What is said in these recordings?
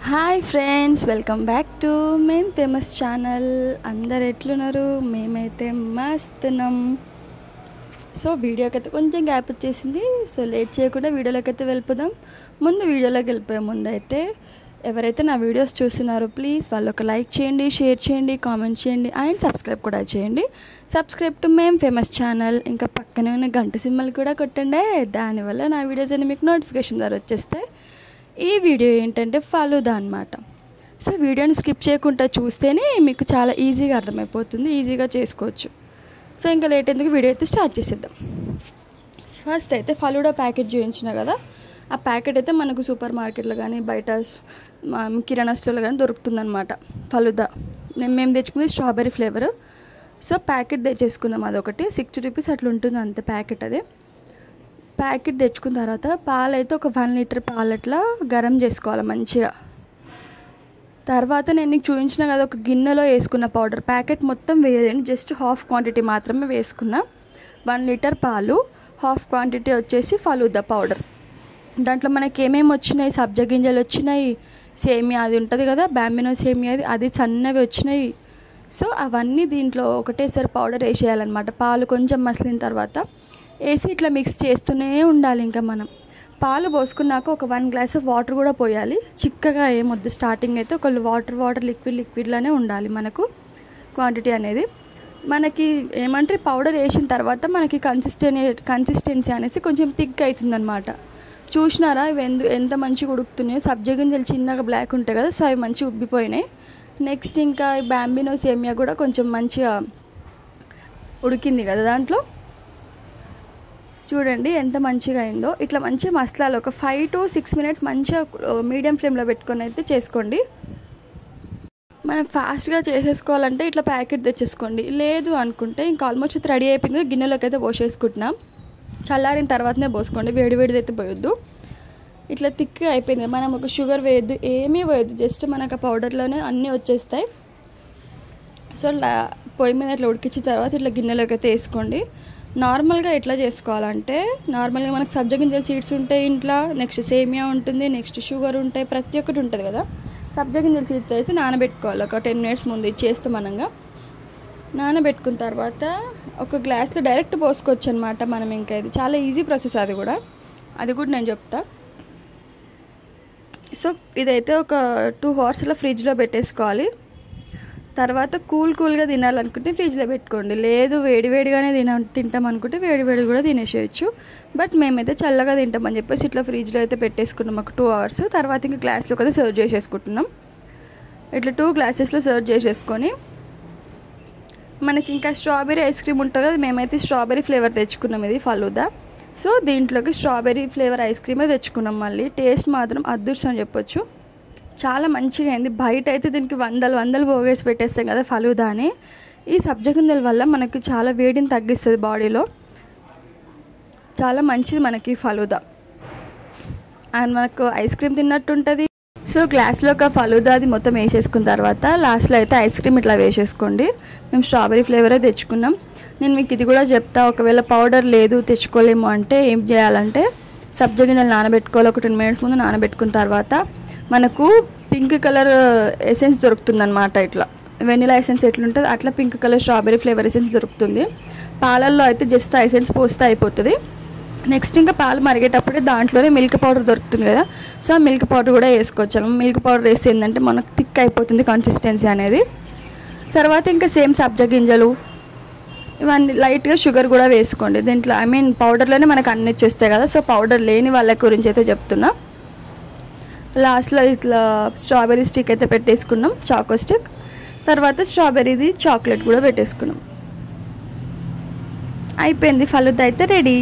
hi friends welcome back to మేం famous channel అందరు ఎట్లున్నారు మేమైతే మస్తున్నాం సో వీడియోకి అయితే కొంచెం గ్యాప్ వచ్చేసింది సో లేట్ చేయకుండా వీడియోలోకి అయితే వెళ్ళిపోదాం ముందు వీడియోలోకి వెళ్ళిపోయే ముందు అయితే ఎవరైతే నా వీడియోస్ చూస్తున్నారో ప్లీజ్ వాళ్ళు ఒక లైక్ చేయండి షేర్ చేయండి కామెంట్ చేయండి అండ్ సబ్స్క్రైబ్ కూడా చేయండి సబ్స్క్రైబ్ టు మేం ఫేమస్ ఛానల్ ఇంకా పక్కనే ఉన్న గంట సింబల్ కూడా కొట్టండి దానివల్ల నా వీడియోస్ అన్ని మీకు నోటిఫికేషన్ ద్వారా వచ్చేస్తాయి ఈ వీడియో ఏంటంటే ఫలూదా అనమాట సో వీడియోని స్కిప్ చేయకుండా చూస్తేనే మీకు చాలా ఈజీగా అర్థమైపోతుంది ఈజీగా చేసుకోవచ్చు సో ఇంకా లేట్ ఎందుకు వీడియో అయితే స్టార్ట్ చేసేద్దాం ఫస్ట్ అయితే ఫలూడా ప్యాకెట్ చూపించిన కదా ఆ ప్యాకెట్ అయితే మనకు సూపర్ మార్కెట్లో కానీ బయట మా కిరాణా స్టోర్లో కానీ దొరుకుతుందన్నమాట ఫలుదా నేను మేము తెచ్చుకుంది స్ట్రాబెర్రీ ఫ్లేవర్ సో ప్యాకెట్ తెచ్చేసుకున్నాం అదొకటి సిక్స్టీ రూపీస్ అట్లా ఉంటుంది అంతే ప్యాకెట్ అది ప్యాకెట్ తెచ్చుకున్న తర్వాత పాలు అయితే ఒక వన్ లీటర్ పాలు అట్లా గరం చేసుకోవాలి మంచిగా తర్వాత నేను నీకు చూపించిన కదా ఒక గిన్నెలో వేసుకున్న పౌడర్ ప్యాకెట్ మొత్తం వేయలేను జస్ట్ హాఫ్ క్వాంటిటీ మాత్రమే వేసుకున్నా వన్ లీటర్ పాలు హాఫ్ క్వాంటిటీ వచ్చేసి ఫలూదా పౌడర్ దాంట్లో మనకి ఏమేమి వచ్చినాయి సబ్జ గింజలు వచ్చినాయి సేమియా అది ఉంటుంది కదా బ్యాంబినో సేమియా అది అది సన్నవి వచ్చినాయి సో అవన్నీ దీంట్లో ఒకటేసారి పౌడర్ వేసేయాలన్నమాట పాలు కొంచెం మసిలిన తర్వాత వేసి ఇట్లా మిక్స్ చేస్తూనే ఉండాలి ఇంకా మనం పాలు పోసుకున్నాక ఒక వన్ గ్లాస్ ఆఫ్ వాటర్ కూడా పోయాలి చిక్కగా ఏమొద్దు స్టార్టింగ్ అయితే ఒక వాటర్ వాటర్ లిక్విడ్ లిక్విడ్లోనే ఉండాలి మనకు క్వాంటిటీ అనేది మనకి ఏమంటారు పౌడర్ వేసిన తర్వాత మనకి కన్సిస్టెన్ కన్సిస్టెన్సీ అనేసి కొంచెం థిక్ అవుతుందన్నమాట చూసినారా ఇవి ఎందు ఎంత మంచిగా ఉడుకుతున్నాయో సబ్జ గింజలు చిన్నగా బ్లాక్ ఉంటాయి కదా సో అవి మంచిగా ఉబ్బిపోయినాయి నెక్స్ట్ ఇంకా ఈ బ్యాంబినో సేమియా కూడా కొంచెం మంచిగా ఉడికింది కదా దాంట్లో చూడండి ఎంత మంచిగా అయిందో ఇట్లా మంచిగా మసలాలు ఒక ఫైవ్ టు సిక్స్ మినిట్స్ మంచిగా మీడియం ఫ్లేమ్లో పెట్టుకొని అయితే చేసుకోండి మనం ఫాస్ట్గా చేసేసుకోవాలంటే ఇట్లా ప్యాకెట్ తెచ్చేసుకోండి లేదు అనుకుంటే ఇంకా ఆల్మోస్ట్ అయితే రెడీ అయిపోయింది గిన్నెలోకి అయితే పోసేసుకుంటున్నాం చల్లారిన తర్వాతనే పోసుకోండి వేడి వేడిది అయితే పోయొద్దు ఇట్లా థిక్గా అయిపోయింది మనం ఒక షుగర్ వేయొద్దు ఏమీ వేయొద్దు జస్ట్ మనకు ఆ పౌడర్లోనే అన్నీ వచ్చేస్తాయి సో పొయ్యి మీద ఇట్లా ఉడికించిన తర్వాత ఇట్లా గిన్నెలోకి అయితే వేసుకోండి నార్మల్గా ఎట్లా చేసుకోవాలంటే నార్మల్గా మనకు సబ్జ గింజల సీడ్స్ ఉంటాయి ఇంట్లో నెక్స్ట్ సేమియా ఉంటుంది నెక్స్ట్ షుగర్ ఉంటాయి ప్రతి ఒక్కటి ఉంటుంది కదా సబ్జ గింజల సీడ్స్ అయితే నానబెట్టుకోవాలి ఒక టెన్ మినిట్స్ ముందు ఇది చేస్తాం మనంగా నానబెట్టుకున్న తర్వాత ఒక గ్లాస్లో డైరెక్ట్ పోసుకోవచ్చు అనమాట మనం ఇంకా ఇది చాలా ఈజీ ప్రాసెస్ అది కూడా అది కూడా నేను చెప్తా సో ఇదైతే ఒక టూ అవర్స్ అలా ఫ్రిడ్జ్లో పెట్టేసుకోవాలి తర్వాత కూల్ కూల్గా తినాలనుకుంటే ఫ్రిడ్జ్లో పెట్టుకోండి లేదు వేడి వేడిగానే తిన తింటాం అనుకుంటే వేడి వేడి కూడా తినేసేయచ్చు బట్ మేమైతే చల్లగా తింటామని చెప్పేసి ఇట్లా ఫ్రిడ్జ్లో అయితే పెట్టేసుకున్నాం ఒక టూ అవర్స్ తర్వాత ఇంకా గ్లాస్లో కదా సర్వ్ చేసేసుకుంటున్నాం ఇట్లా టూ గ్లాసెస్లో సర్వ్ చేసేసుకొని మనకి ఇంకా స్ట్రాబెరీ ఐస్ క్రీమ్ ఉంటుంది కదా మేమైతే స్ట్రాబెరీ ఫ్లేవర్ తెచ్చుకున్నాం ఇది ఫలూదా సో దీంట్లోకి స్ట్రాబెరీ ఫ్లేవర్ ఐస్ క్రీమే తెచ్చుకున్నాం మళ్ళీ టేస్ట్ మాత్రం అదృష్టం అని చెప్పొచ్చు చాలా మంచిగా అయింది బయట అయితే దీనికి వందలు వందలు పోగేసి పెట్టేస్తాం కదా ఫలూదా అని ఈ సబ్జగింజల వల్ల మనకి చాలా వేడిని తగ్గిస్తుంది బాడీలో చాలా మంచిది మనకి ఫలూదా అండ్ మనకు ఐస్ క్రీమ్ తిన్నట్టు ఉంటుంది సో గ్లాస్లో ఒక ఫలూదా అది మొత్తం వేసేసుకున్న తర్వాత లాస్ట్లో అయితే ఐస్ క్రీమ్ ఇట్లా వేసేసుకోండి మేము స్ట్రాబెరీ ఫ్లేవరే తెచ్చుకున్నాం నేను మీకు ఇది కూడా చెప్తా ఒకవేళ పౌడర్ లేదు తెచ్చుకోలేము అంటే ఏం చేయాలంటే సబ్జ గింజలు నానబెట్టుకోవాలి ఒక టెన్ మినిట్స్ ముందు నానబెట్టుకున్న తర్వాత మనకు పింక్ కలర్ ఎసెన్స్ దొరుకుతుందన్నమాట ఇట్లా వెనిలా ఎసెన్స్ ఎట్లుంటుంది అట్లా pink colour strawberry flavour essence దొరుకుతుంది పాలల్లో అయితే జస్ట్ ఎసెన్స్ పోస్తే అయిపోతుంది నెక్స్ట్ ఇంకా పాలు మరిగేటప్పుడే దాంట్లోనే మిల్క్ పౌడర్ దొరుకుతుంది కదా సో ఆ మిల్క్ పౌడర్ కూడా వేసుకోవచ్చు మిల్క్ పౌడర్ వేస్తే ఏంటంటే మనకు థిక్ అయిపోతుంది కన్సిస్టెన్సీ అనేది తర్వాత ఇంకా సేమ్ సబ్జా గింజలు ఇవన్నీ లైట్గా షుగర్ కూడా వేసుకోండి దీంట్లో ఐ మీన్ పౌడర్లోనే మనకు అన్ని వచ్చేస్తాయి కదా సో పౌడర్ లేని వాళ్ళ గురించి అయితే చెప్తున్నా లాస్ట్లో ఇట్లా స్ట్రాబెరీ స్టిక్ అయితే పెట్టేసుకున్నాం చాకో స్టిక్ తర్వాత స్ట్రాబెర్రీది చాక్లెట్ కూడా పెట్టేసుకున్నాం అయిపోయింది ఫలుదా అయితే రెడీ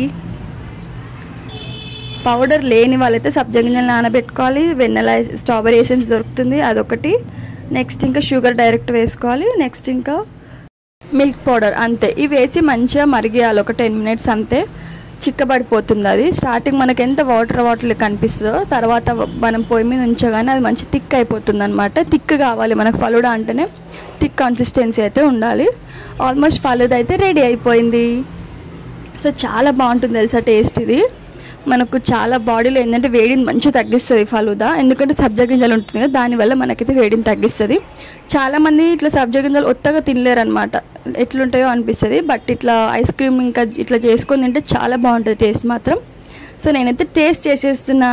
పౌడర్ లేని వాళ్ళైతే సబ్జా గింజలు నానబెట్టుకోవాలి వెన్నెల స్ట్రాబెరీ ఎసెన్స్ దొరుకుతుంది అదొకటి నెక్స్ట్ ఇంకా షుగర్ డైరెక్ట్ వేసుకోవాలి నెక్స్ట్ ఇంకా మిల్క్ పౌడర్ అంతే ఇవి వేసి మంచిగా మరిగేయాలి ఒక టెన్ మినిట్స్ అంతే చిక్కబడిపోతుంది అది స్టార్టింగ్ మనకి ఎంత వాటర్ వాటర్ కనిపిస్తుందో తర్వాత మనం పొయ్యి మీద ఉంచగానే అది మంచి థిక్ అయిపోతుంది అనమాట థిక్ కావాలి మనకు ఫలుడా అంటేనే థిక్ కన్సిస్టెన్సీ అయితే ఉండాలి ఆల్మోస్ట్ ఫలుదా అయితే రెడీ అయిపోయింది సో చాలా బాగుంటుంది తెలుసా టేస్ట్ ఇది మనకు చాలా బాడీలో ఏంటంటే వేడిని మంచిగా తగ్గిస్తుంది ఫలూదా ఎందుకంటే సబ్జా గింజలు ఉంటుంది కదా దానివల్ల మనకైతే వేడిని తగ్గిస్తుంది చాలామంది ఇట్లా సబ్జా గింజలు ఒత్తగా తినలేరు అనమాట ఎట్లుంటాయో అనిపిస్తుంది బట్ ఇట్లా ఐస్ క్రీమ్ ఇంకా ఇట్లా చేసుకొని తింటే చాలా బాగుంటుంది టేస్ట్ మాత్రం సో నేనైతే టేస్ట్ చేసేస్తున్నా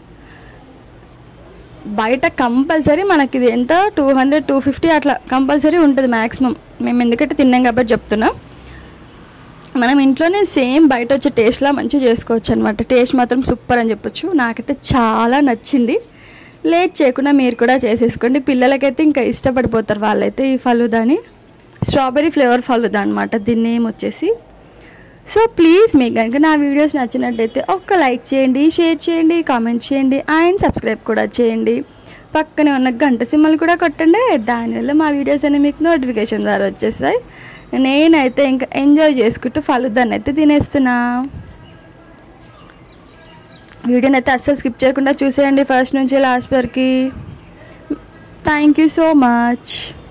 బయట కంపల్సరీ మనకి ఇది ఎంత టూ హండ్రెడ్ టూ ఫిఫ్టీ అట్లా కంపల్సరీ ఉంటుంది మ్యాక్సిమం మేము ఎందుకంటే తిన్నాం కాబట్టి చెప్తున్నా మనం ఇంట్లోనే సేమ్ బయట వచ్చే టేస్ట్లా మంచిగా చేసుకోవచ్చు అనమాట టేస్ట్ మాత్రం సూపర్ అని చెప్పొచ్చు నాకైతే చాలా నచ్చింది లేట్ చేయకుండా మీరు కూడా చేసేసుకోండి పిల్లలకైతే ఇంకా ఇష్టపడిపోతారు వాళ్ళైతే ఈ ఫలుదాని స్ట్రాబెరీ ఫ్లేవర్ ఫలుదా అనమాట దీని నేమ్ వచ్చేసి సో ప్లీజ్ మీకు కనుక నా వీడియోస్ నచ్చినట్టయితే ఒక్క లైక్ చేయండి షేర్ చేయండి కామెంట్ చేయండి అండ్ సబ్స్క్రైబ్ కూడా చేయండి పక్కనే ఉన్న గంట సింబల్ కూడా కొట్టండి దానివల్ల మా వీడియోస్ అన్ని మీకు నోటిఫికేషన్ ద్వారా వచ్చేస్తాయి నేనైతే ఇంకా ఎంజాయ్ చేసుకుంటూ ఫలుదాన్ని అయితే తినేస్తున్నా వీడియోని అయితే అస్సలు స్కిప్ చేయకుండా చూసేయండి ఫస్ట్ నుంచి లాస్ట్ వరకు థ్యాంక్ యూ సో మచ్